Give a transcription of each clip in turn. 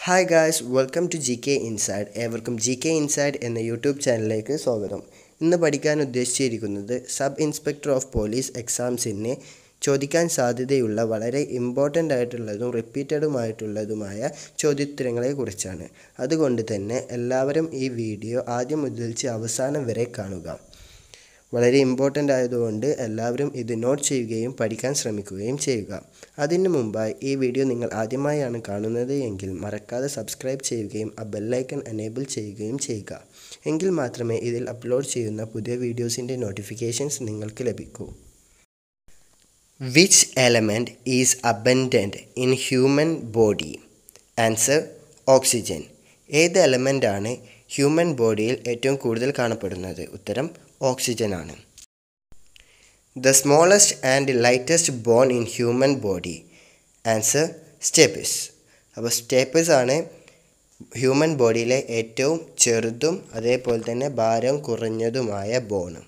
hi guys welcome to G K inside ഏവർക്കും G K inside എന്ന YouTube ചാനലിലേക്ക് സ്വാഗതം ഇന്ന് പഠിക്കാൻ ഉദ്ദേശിച്ചിരിക്കുന്നത് സബ് ഇൻസ്പെക്ടർ ഓഫ് പോലീസ് എക്സാംസിന് ചോദിക്കാൻ സാധ്യതയുള്ള വളരെ ഇമ്പോർട്ടൻ്റ് ആയിട്ടുള്ളതും റിപ്പീറ്റഡുമായിട്ടുള്ളതുമായ ചോദ്യോത്തരങ്ങളെ കുറിച്ചാണ് അതുകൊണ്ട് തന്നെ എല്ലാവരും ഈ വീഡിയോ ആദ്യം മുതൽച്ച് അവസാനം വരെ കാണുക വളരെ ഇമ്പോർട്ടൻ്റ് ആയതുകൊണ്ട് എല്ലാവരും ഇത് നോട്ട് ചെയ്യുകയും പഠിക്കാൻ ശ്രമിക്കുകയും ചെയ്യുക അതിനു മുമ്പായി ഈ വീഡിയോ നിങ്ങൾ ആദ്യമായാണ് കാണുന്നത് എങ്കിൽ മറക്കാതെ സബ്സ്ക്രൈബ് ചെയ്യുകയും ആ ബെല്ലൈക്കൺ എനേബിൾ ചെയ്യുകയും ചെയ്യുക എങ്കിൽ മാത്രമേ ഇതിൽ അപ്ലോഡ് ചെയ്യുന്ന പുതിയ വീഡിയോസിൻ്റെ നോട്ടിഫിക്കേഷൻസ് നിങ്ങൾക്ക് ലഭിക്കൂ which element is abundant in human body answer oxygen ഏത് എലമെൻ്റാണ് ഹ്യൂമൻ ബോഡിയിൽ ഏറ്റവും കൂടുതൽ കാണപ്പെടുന്നത് ഉത്തരം ഓക്സിജൻ ആണ് the smallest and lightest bone in human body answer stapes അപ്പോൾ സ്റ്റേപ്പിസ് ആണ് ഹ്യൂമൻ ബോഡിയിലെ ഏറ്റവും ചെറുതും അതേപോലെ തന്നെ ഭാരം കുറഞ്ഞതുമായ bone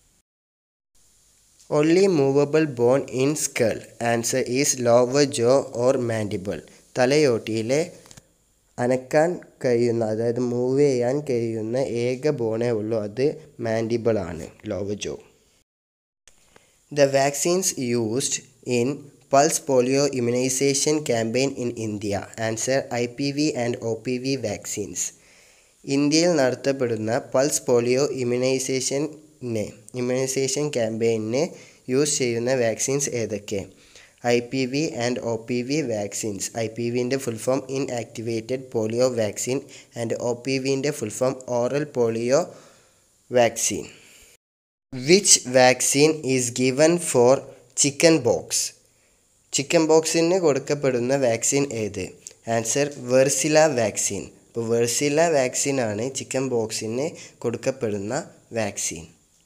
only movable bone in skull answer is lower jaw or mandible തലയോട്ടിയിലെ അനക്കാൻ കഴിയുന്ന അതായത് മൂവ് ചെയ്യാൻ കഴിയുന്ന ഏക ബോണേ ഉള്ളൂ അത് മാൻഡിബിൾ ആണ് lower jaw the vaccines used in pulse polio immunization campaign in India answer I P V and O P V vaccines ഇന്ത്യയിൽ നടത്തപ്പെടുന്ന പൾസ് പോളിയോ ഇമ്മ്യൂണൈസേഷന് ഇമ്മ്യൂണൈസേഷൻ ക്യാമ്പയിന് യൂസ് ചെയ്യുന്ന വാക്സിൻസ് ഏതൊക്കെ I P V and O P V vaccines I P വിൻ്റെ full form inactivated polio vaccine and O P വിൻ്റെ full form oral polio vaccine which vaccine is given for chicken pox chicken ബോക്സിന് കൊടുക്കപ്പെടുന്ന vaccine ഏത് answer varicella vaccine അപ്പോൾ varicella vaccine ആണ് chicken ബോക്സിന് കൊടുക്കപ്പെടുന്ന vaccine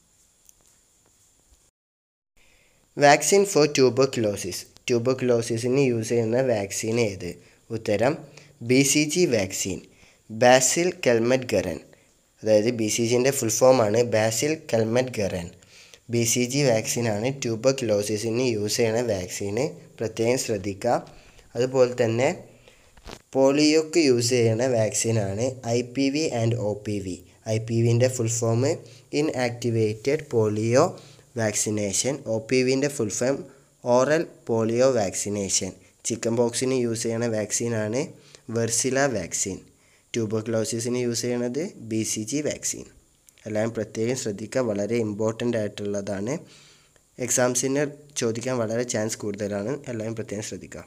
vaccine for tuberculosis ട്യൂബർക്ലോസിസിന് use ചെയ്യുന്ന വാക്സിൻ ഏത് ഉത്തരം B C G vaccine bacille Calmette Guerin അതായത് ബി സി ജിൻ്റെ ഫുൾ ഫോമാണ് bacille Calmette Guerin B C G വാക്സിനാണ് ട്യൂബർക്ലോസിസിന് യൂസ് ചെയ്യുന്ന വാക്സിന് പ്രത്യേകം ശ്രദ്ധിക്കുക അതുപോലെ തന്നെ പോളിയോക്ക് യൂസ് ചെയ്യുന്ന വാക്സിനാണ് I P V and O P V I P വിൻ്റെ full form inactivated polio vaccination O P വിൻ്റെ full form oral polio vaccination chicken ബോക്സിന് യൂസ് ചെയ്യുന്ന വാക്സിനാണ് വെർസില വാക്സിൻ ട്യൂബർക്ലോസിസിന് യൂസ് ചെയ്യണത് ബി സി ജി വാക്സിൻ എല്ലാവരും പ്രത്യേകം ശ്രദ്ധിക്കുക വളരെ ഇമ്പോർട്ടൻ്റ് ആയിട്ടുള്ളതാണ് എക്സാംസിന് ചോദിക്കാൻ വളരെ ചാൻസ് കൂടുതലാണ് എല്ലാവരും പ്രത്യേകം ശ്രദ്ധിക്കുക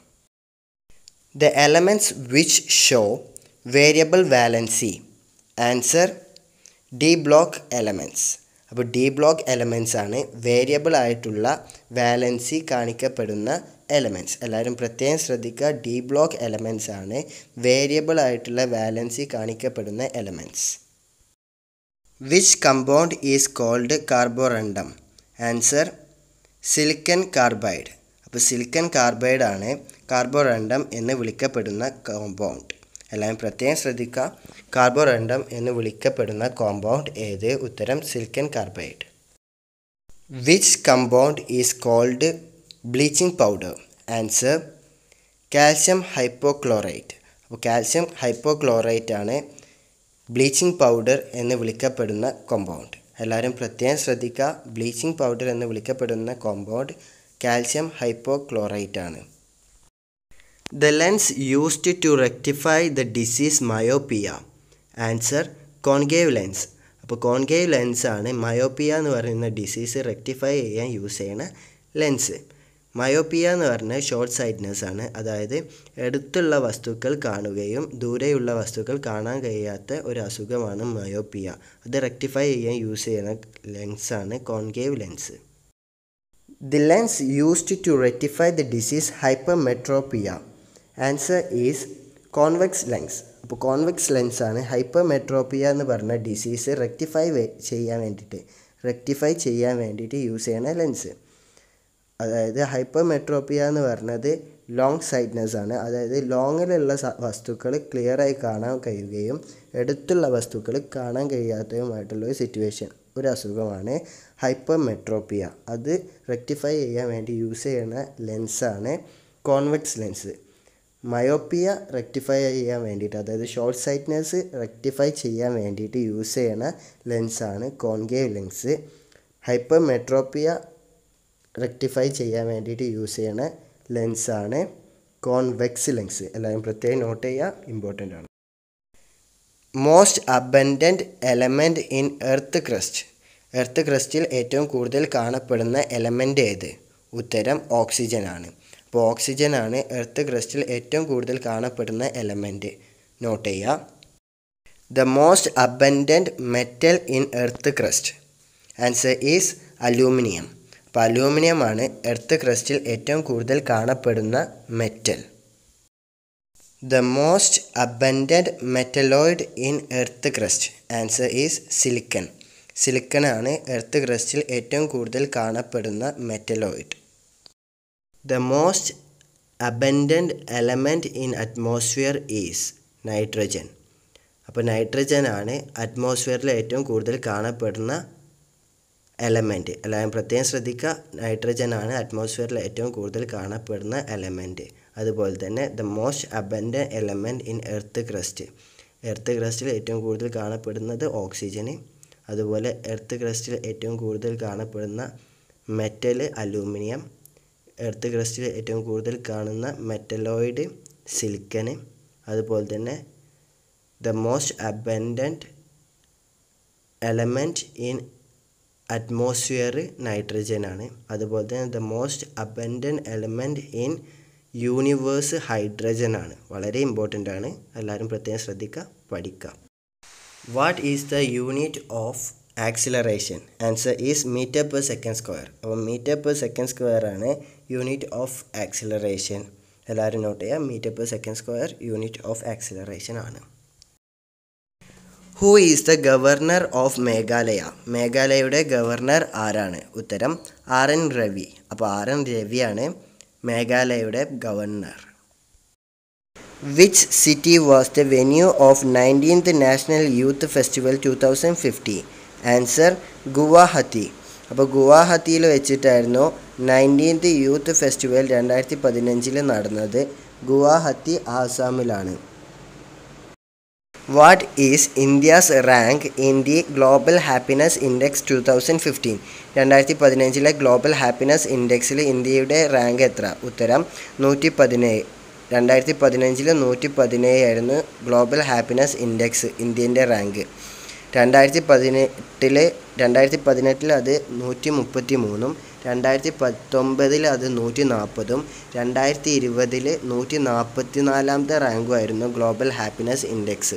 the elements which show variable valency answer D block elements അപ്പോൾ ഡി ബ്ലോക്ക് എലമെൻറ്റ്സ് ആണ് വേരിയബിൾ ആയിട്ടുള്ള വാലൻസി കാണിക്കപ്പെടുന്ന എലമെൻറ്റ്സ് എല്ലാവരും പ്രത്യേകം ശ്രദ്ധിക്കുക ഡി ബ്ലോക്ക് എലമെൻറ്റ്സ് ആണ് വേരിയബിൾ ആയിട്ടുള്ള വാലൻസി കാണിക്കപ്പെടുന്ന elements which compound is called carborundum answer silicon carbide അപ്പോൾ സിലിക്കൺ കാർബൈഡ് ആണ് കാർബോറണ്ടം എന്ന് വിളിക്കപ്പെടുന്ന കോമ്പൗണ്ട് എല്ലാവരും പ്രത്യേകം ശ്രദ്ധിക്കുക കാർബോറണ്ടം എന്ന് വിളിക്കപ്പെടുന്ന കോമ്പൗണ്ട് ഏത് ഉത്തരം silicon carbide which compound is called bleaching powder answer calcium hypochlorite അപ്പോൾ കാൽഷ്യം ഹൈപ്പോക്ലോറൈറ്റ് ആണ് ബ്ലീച്ചിങ് പൗഡർ എന്ന് വിളിക്കപ്പെടുന്ന കോമ്പൗണ്ട് എല്ലാവരും പ്രത്യേകം ശ്രദ്ധിക്കുക ബ്ലീച്ചിങ് പൗഡർ എന്ന് വിളിക്കപ്പെടുന്ന കോമ്പൗണ്ട് കാൽഷ്യം ഹൈപ്പോക്ലോറൈറ്റ് ആണ് the lens used to rectify the disease myopia answer concave lens അപ്പോൾ കോൺഗേവ് ലെൻസ് ആണ് മയോപ്പിയ എന്ന് പറയുന്ന ഡിസീസ് റെക്ടിഫൈ ചെയ്യാൻ യൂസ് ചെയ്യുന്ന ലെൻസ് മയോപ്പിയ എന്ന് പറഞ്ഞാൽ ഷോർട്ട് സൈറ്റ്നെസ് ആണ് അതായത് അടുത്തുള്ള വസ്തുക്കൾ കാണുകയും ദൂരെയുള്ള വസ്തുക്കൾ കാണാൻ കഴിയാത്ത ഒരു അസുഖമാണ് മയോപ്പിയ അത് റെക്ടിഫൈ ചെയ്യാൻ യൂസ് ചെയ്യുന്ന ലെൻസാണ് concave lens the lens used to rectify the disease hypermetropia answer is convex lens അപ്പോൾ കോൺവെക്സ് ലെൻസ് ആണ് ഹൈപ്പർമെട്രോപ്പിയ എന്ന് പറഞ്ഞ ഡിസീസ് റെക്ടിഫൈ ചെയ്യാൻ വേണ്ടിയിട്ട് റെക്ടിഫൈ ചെയ്യാൻ വേണ്ടിയിട്ട് യൂസ് ചെയ്യുന്ന ലെൻസ് അതായത് ഹൈപ്പർമെട്രോപ്പിയ എന്ന് പറഞ്ഞത് ലോങ് സൈറ്റ്നെസ് ആണ് അതായത് ലോങ്ങിലുള്ള വസ്തുക്കൾ ക്ലിയറായി കാണാൻ കഴിയുകയും അടുത്തുള്ള വസ്തുക്കൾ കാണാൻ കഴിയാത്തതുമായിട്ടുള്ള ഒരു സിറ്റുവേഷൻ ഒരു അസുഖമാണ് ഹൈപ്പർമെട്രോപ്പിയ അത് റെക്ടിഫൈ ചെയ്യാൻ വേണ്ടി യൂസ് ചെയ്യുന്ന ലെൻസാണ് കോൺവെക്സ് ലെൻസ് മയോപ്പിയ റെക്ടിഫൈ ചെയ്യാൻ വേണ്ടിയിട്ട് അതായത് ഷോർട്ട് സൈറ്റ്നെസ് റെക്ടിഫൈ ചെയ്യാൻ വേണ്ടിയിട്ട് യൂസ് ചെയ്യണ ലെൻസാണ് concave lens hypermetropia rectify ചെയ്യാൻ വേണ്ടിയിട്ട് യൂസ് ചെയ്യണ ലെൻസാണ് കോൺവെക്സ് ലെൻസ് എല്ലാവരും പ്രത്യേകം നോട്ട് ചെയ്യുക ഇമ്പോർട്ടൻ്റ് ആണ് most abundant element in earth crust earth ക്രസ്റ്റിൽ ഏറ്റവും കൂടുതൽ കാണപ്പെടുന്ന എലമെൻ്റ് ഏത് ഉത്തരം ഓക്സിജൻ ആണ് അപ്പോൾ ഓക്സിജൻ ആണ് എർത്ത് ക്രസ്റ്റിൽ ഏറ്റവും കൂടുതൽ കാണപ്പെടുന്ന എലമെൻറ്റ് നോട്ട് ചെയ്യുക the most abundant metal in earth crust answer is aluminium അപ്പോൾ അലൂമിനിയം ആണ് എർത്ത് ക്രസ്റ്റിൽ ഏറ്റവും കൂടുതൽ കാണപ്പെടുന്ന metal the most abundant metalloid in earth crust answer is silicon silicon ആണ് എർത്ത് ക്രസ്റ്റിൽ ഏറ്റവും കൂടുതൽ കാണപ്പെടുന്ന metalloid the most abundant element in atmosphere is nitrogen അപ്പോൾ നൈട്രജൻ ആണ് അറ്റ്മോസ്ഫിയറിൽ ഏറ്റവും കൂടുതൽ കാണപ്പെടുന്ന എലമെൻറ്റ് എല്ലാവരും പ്രത്യേകം ശ്രദ്ധിക്കുക നൈട്രജൻ ആണ് അറ്റ്മോസ്ഫിയറിൽ ഏറ്റവും കൂടുതൽ കാണപ്പെടുന്ന എലമെൻറ്റ് അതുപോലെ തന്നെ the most abundant element in earth crust earth ക്രസ്റ്റിൽ ഏറ്റവും കൂടുതൽ കാണപ്പെടുന്നത് ഓക്സിജന് അതുപോലെ എർത്ത് ക്രസ്റ്റിൽ ഏറ്റവും കൂടുതൽ കാണപ്പെടുന്ന മെറ്റൽ അലൂമിനിയം എർത്ത് ക്രസ്റ്റിൽ ഏറ്റവും കൂടുതൽ കാണുന്ന മെറ്റലോയിഡ് സിലിക്കന് അതുപോലെ തന്നെ the most abundant element in atmosphere nitrogen ആണ് അതുപോലെ തന്നെ the most abundant element in universe hydrogen ആണ് വളരെ ഇമ്പോർട്ടൻ്റ് ആണ് എല്ലാവരും പ്രത്യേകം ശ്രദ്ധിക്കുക പഠിക്കുക what is the unit of acceleration answer is metre per second square അപ്പോൾ മീറ്റർ പെർ സെക്കൻഡ് സ്ക്വയർ ആണ് യൂണിറ്റ് ഓഫ് ആക്സിലറേഷൻ എല്ലാവരും നോട്ട് ചെയ്യുക metre per second square unit of acceleration ആണ് who is the governor of Meghalaya മേഘാലയയുടെ governor ആരാണ് ഉത്തരം R N Ravi അപ്പോൾ R N രവിയാണ് മേഘാലയയുടെ governor which city was the venue of nineteenth national youth festival two thousand fifty answer Guwahati അപ്പോൾ ഗുവാഹത്തിയിൽ വെച്ചിട്ടായിരുന്നു നയൻറ്റീൻത്ത് യൂത്ത് ഫെസ്റ്റിവൽ രണ്ടായിരത്തി പതിനഞ്ചിൽ നടന്നത് ഗുവാഹത്തി ആസാമിലാണ് what is India's rank in the global happiness index two thousand fifteen രണ്ടായിരത്തി പതിനഞ്ചിലെ ഗ്ലോബൽ ഹാപ്പിനെസ് ഇൻഡെക്സിൽ ഇന്ത്യയുടെ റാങ്ക് എത്ര ഉത്തരം നൂറ്റി പതിനേഴ് രണ്ടായിരത്തി പതിനഞ്ചിൽ നൂറ്റി പതിനേഴ് ആയിരുന്നു ഗ്ലോബൽ ഹാപ്പിനെസ് ഇൻഡെക്സ് ഇന്ത്യൻ്റെ റാങ്ക് രണ്ടായിരത്തി പതിനെട്ടിൽ രണ്ടായിരത്തി പതിനെട്ടിൽ അത് നൂറ്റി മുപ്പത്തി മൂന്നും രണ്ടായിരത്തി പത്തൊമ്പതിൽ അത് നൂറ്റി നാൽപ്പതും രണ്ടായിരത്തി ഇരുപതിൽ നൂറ്റി നാൽപ്പത്തി നാലാമത്തെ റാങ്കും ആയിരുന്നു global happiness index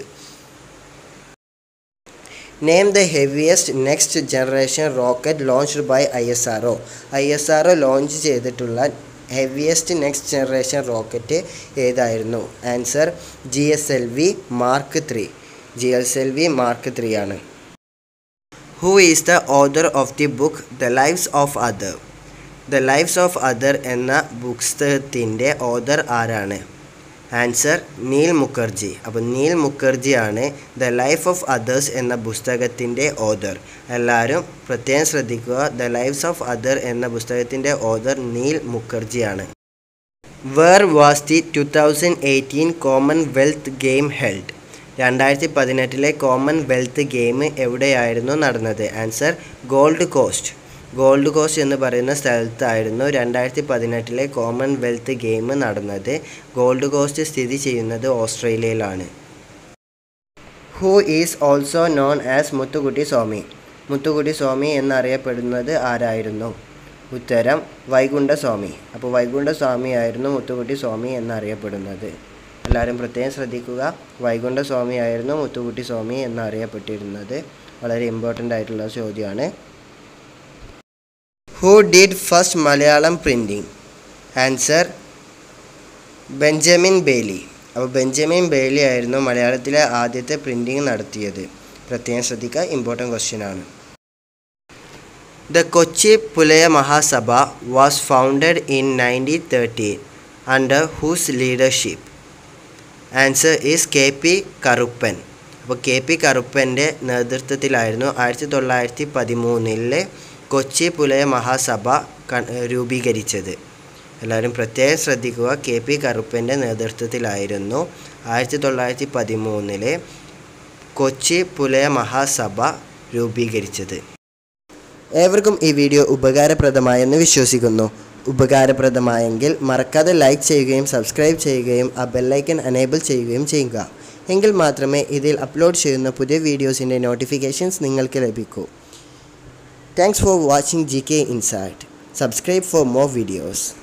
name the heaviest next generation rocket launched by I S R O I S R O launch ചെയ്തിട്ടുള്ള ഹെവിയസ്റ്റ് നെക്സ്റ്റ് ജനറേഷൻ റോക്കറ്റ് ഏതായിരുന്നു answer G S L V Mark three G S L V Mark three ആണ് who is the author of the book the lives of other the lives of other എന്ന പുസ്തകത്തിൻ്റെ author ആരാണ് ആൻസർ നീൽ മുഖർജി അപ്പോൾ നീൽ മുഖർജിയാണ് the life of others എന്ന പുസ്തകത്തിൻ്റെ author എല്ലാവരും പ്രത്യേകം ശ്രദ്ധിക്കുക ദ ലൈഫ്സ് ഓഫ് അതർ എന്ന പുസ്തകത്തിൻ്റെ ഓദർ നീൽ മുഖർജിയാണ് where was the two thousand eighteen Commonwealth game held രണ്ടായിരത്തി പതിനെട്ടിലെ കോമൺവെൽത്ത് ഗെയിം എവിടെയായിരുന്നു നടന്നത് answer Gold Coast Gold Coast എന്ന് പറയുന്ന സ്ഥലത്തായിരുന്നു രണ്ടായിരത്തി പതിനെട്ടിലെ കോമൺവെൽത്ത് ഗെയിം നടന്നത് ഗോൾഡ് കോസ്റ്റ് സ്ഥിതി ചെയ്യുന്നത് ഓസ്ട്രേലിയയിലാണ് who is also known as Muthukutty Swami Muthukutty Swami എന്നറിയപ്പെടുന്നത് ആരായിരുന്നു ഉത്തരം വൈകുണ്ഠസ്വാമി അപ്പോൾ വൈകുണ്ഠസ്വാമിയായിരുന്നു മുത്തുകുട്ടി സ്വാമി എന്നറിയപ്പെടുന്നത് എല്ലാവരും പ്രത്യേകം ശ്രദ്ധിക്കുക വൈകുണ്ഠസ്വാമി ആയിരുന്നു മുത്തുകുട്ടി സ്വാമി എന്നറിയപ്പെട്ടിരുന്നത് വളരെ ഇമ്പോർട്ടൻ്റ് ആയിട്ടുള്ള ചോദ്യമാണ് who did first Malayalam printing answer Benjamin Bailey അപ്പോൾ ബെഞ്ചമിൻ ബേലി ആയിരുന്നു മലയാളത്തിലെ ആദ്യത്തെ പ്രിൻറ്റിംഗ് നടത്തിയത് പ്രത്യേകം ശ്രദ്ധിക്കുക ഇമ്പോർട്ടൻ്റ് ക്വസ്റ്റ്യൻ ആണ് the Kochi Pulaya Mahasabha was founded in nineteen thirteen under whose leadership answer is K P Karuppan അപ്പോൾ കെ പി കറുപ്പൻ്റെ നേതൃത്വത്തിലായിരുന്നു ആയിരത്തി തൊള്ളായിരത്തി പതിമൂന്നിലെ കൊച്ചി പുലയ മഹാസഭ രൂപീകരിച്ചത് എല്ലാവരും പ്രത്യേകം ശ്രദ്ധിക്കുക കെ പി കറുപ്പൻ്റെ നേതൃത്വത്തിലായിരുന്നു ആയിരത്തി തൊള്ളായിരത്തി പതിമൂന്നിലെ കൊച്ചി പുലയ മഹാസഭ രൂപീകരിച്ചത് ഏവർക്കും ഈ വീഡിയോ ഉപകാരപ്രദമായെന്ന് വിശ്വസിക്കുന്നു ഉപകാരപ്രദമായെങ്കിൽ മറക്കാതെ ലൈക്ക് ചെയ്യുകയും സബ്സ്ക്രൈബ് ചെയ്യുകയും ആ ബെല്ലൈക്കൻ അനേബിൾ ചെയ്യുകയും ചെയ്യുക എങ്കിൽ മാത്രമേ ഇതിൽ അപ്ലോഡ് ചെയ്യുന്ന പുതിയ വീഡിയോസിൻ്റെ നോട്ടിഫിക്കേഷൻസ് നിങ്ങൾക്ക് ലഭിക്കൂ thanks for watching G K insight subscribe for more videos